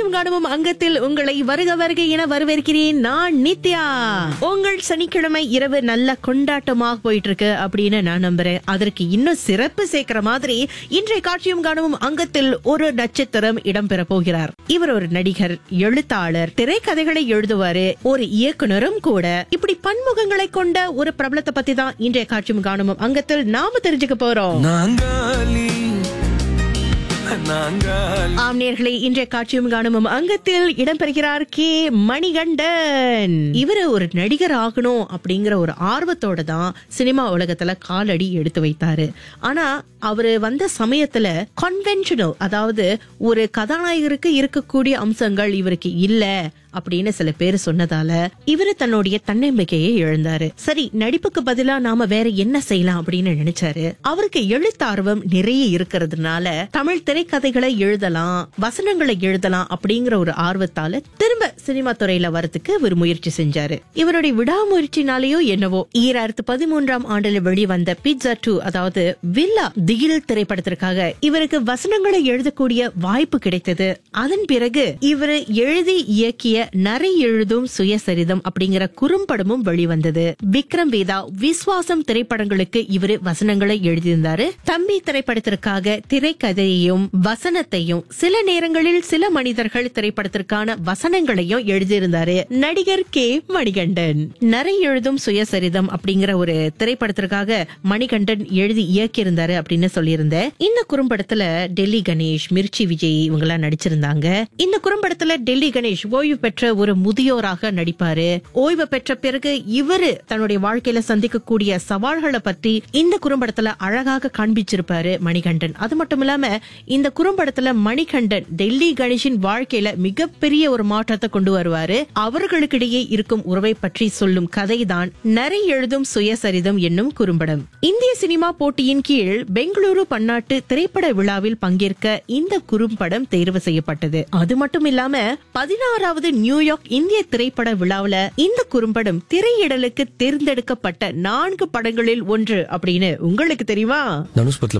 காட்சியும் காணுமும் அங்கத்தில் உங்களை வருக வருக என வரவேற்கிறேன் நான் நித்யா உங்கள் சனிக்கிழமை இரவு நல்ல கொண்டாட்டமாக போயிட்டு இருக்கு அப்படின்னு நான் நம்புறேன் அதற்கு இன்னும் சிறப்பு சேர்க்கிற மாதிரி இன்றைய காட்சியும் காணுமும் அங்கத்தில் ஒரு நட்சத்திரம் இடம்பெற போகிறார் இவர் ஒரு நடிகர் எழுத்தாளர் திரைக்கதைகளை எழுதுவாரு ஒரு இயக்குனரும் கூட இப்படி பன்முகங்களை கொண்ட ஒரு பிரபலத்தை பத்தி தான் இன்றைய காட்சியும் காணுமும் அங்கத்தில் நாம தெரிஞ்சுக்க போறோம் நாங்காலி நாங்காலி ஆம் நேர்களே இன்றைய காட்சியும் காணுமும் அங்கத்தில் இடம்பெறுகிறார் கே மணிகண்டன் இவரு ஒரு நடிகர் ஆகணும் அப்படிங்கிற ஒரு ஆர்வத்தோட தான் சினிமா உலகத்துல காலடி எடுத்து வைத்தாரு ஆனா அவரு வந்த சமயத்துல கன்வென்ஷனல் அதாவது ஒரு கதாநாயகருக்கு இருக்கக்கூடிய அம்சங்கள் இவருக்கு இல்ல அப்படின்னு சில பேர் சொன்னதால இவரு தன்னுடைய தன்னம்பிக்கையை இழந்தாரு சரி நடிப்புக்கு பதிலா நாம வேற என்ன செய்யலாம் அப்படின்னு நினைச்சாரு அவருக்கு எழுத்தார்வம் நிறைய இருக்கிறதுனால தமிழ் திரைக்கதைகளை எழுதலாம் வசனங்களை எழுதலாம் அப்படிங்கிற ஒரு ஆர்வத்தால திரும்ப சினிமா துறையில வரதுக்கு இவர் முயற்சி செஞ்சாரு இவருடைய விடாமுயற்சினாலேயோ என்னவோ ஈராயிரத்து பதிமூன்றாம் ஆண்டுல வெளிவந்த பிட்சா டூ அதாவது வில்லா திகில் திரைப்படத்திற்காக இவருக்கு வசனங்களை எழுதக்கூடிய வாய்ப்பு கிடைத்தது அதன் பிறகு இவர் எழுதி இயக்கிய நரை எழுதும் சுயசரிதம் அப்படிங்கிற குறும்படமும் வெளிவந்தது விக்ரம் வேதா விஸ்வாசம் திரைப்படங்களுக்கு இவரு வசனங்களை எழுதியிருந்தாரு தம்பி திரைப்படத்திற்காக திரைக்கதையையும் வசனத்தையும் சில நேரங்களில் சில மனிதர்கள் திரைப்படத்திற்கான வசனங்களையும் எழுதியிருந்தாரு நடிகர் கே மணிகண்டன் நரை எழுதும் சுயசரிதம் அப்படிங்கிற ஒரு திரைப்படத்திற்காக மணிகண்டன் எழுதி இயக்கியிருந்தாரு அப்படின்னு சொல்லியிருந்தேன் இந்த குறும்படத்துல டெல்லி கணேஷ் மிர்ச்சி விஜய் இவங்க எல்லாம் நடிச்சிருந்தாங்க இந்த குறும்படத்துல டெல்லி கணேஷ் ஓய்வு பெற்ற ஒரு முதியோராக நடிப்பாரு ஓய்வு பெற்ற பிறகு இவரு தன்னுடைய வாழ்க்கையில சந்திக்கக்கூடிய சவால்களை பற்றி இந்த குறும்படத்துல அழகாக காண்பிச்சிருப்பாரு மணிகண்டன் அது மட்டும் இல்லாம இந்த குறும்படத்துல மணிகண்டன் டெல்லி கணேஷின் வாழ்க்கையில மிகப்பெரிய ஒரு மாற்றத்தை கொண்டு வருவாரு அவர்களுக்கிடையே இருக்கும் உறவை பற்றி சொல்லும் கதைதான் நரை எழுதும் சுயசரிதம் என்னும் குறும்படம் இந்திய சினிமா போட்டியின் கீழ் பெங்களூரு பன்னாட்டு திரைப்பட விழாவில் பங்கேற்க இந்த குறும்படம் தேர்வு செய்யப்பட்டது அது மட்டும் இல்லாம பதினாறாவது நியூயார்க் இந்திய திரைப்பட விழாவுல இந்த குறும்படம் திரையிடலுக்கு தேர்ந்தெடுக்கப்பட்ட நான்கு படங்களில் ஒன்று அப்படின்னு உங்களுக்கு தெரியுமா தனுஷ் படத்துல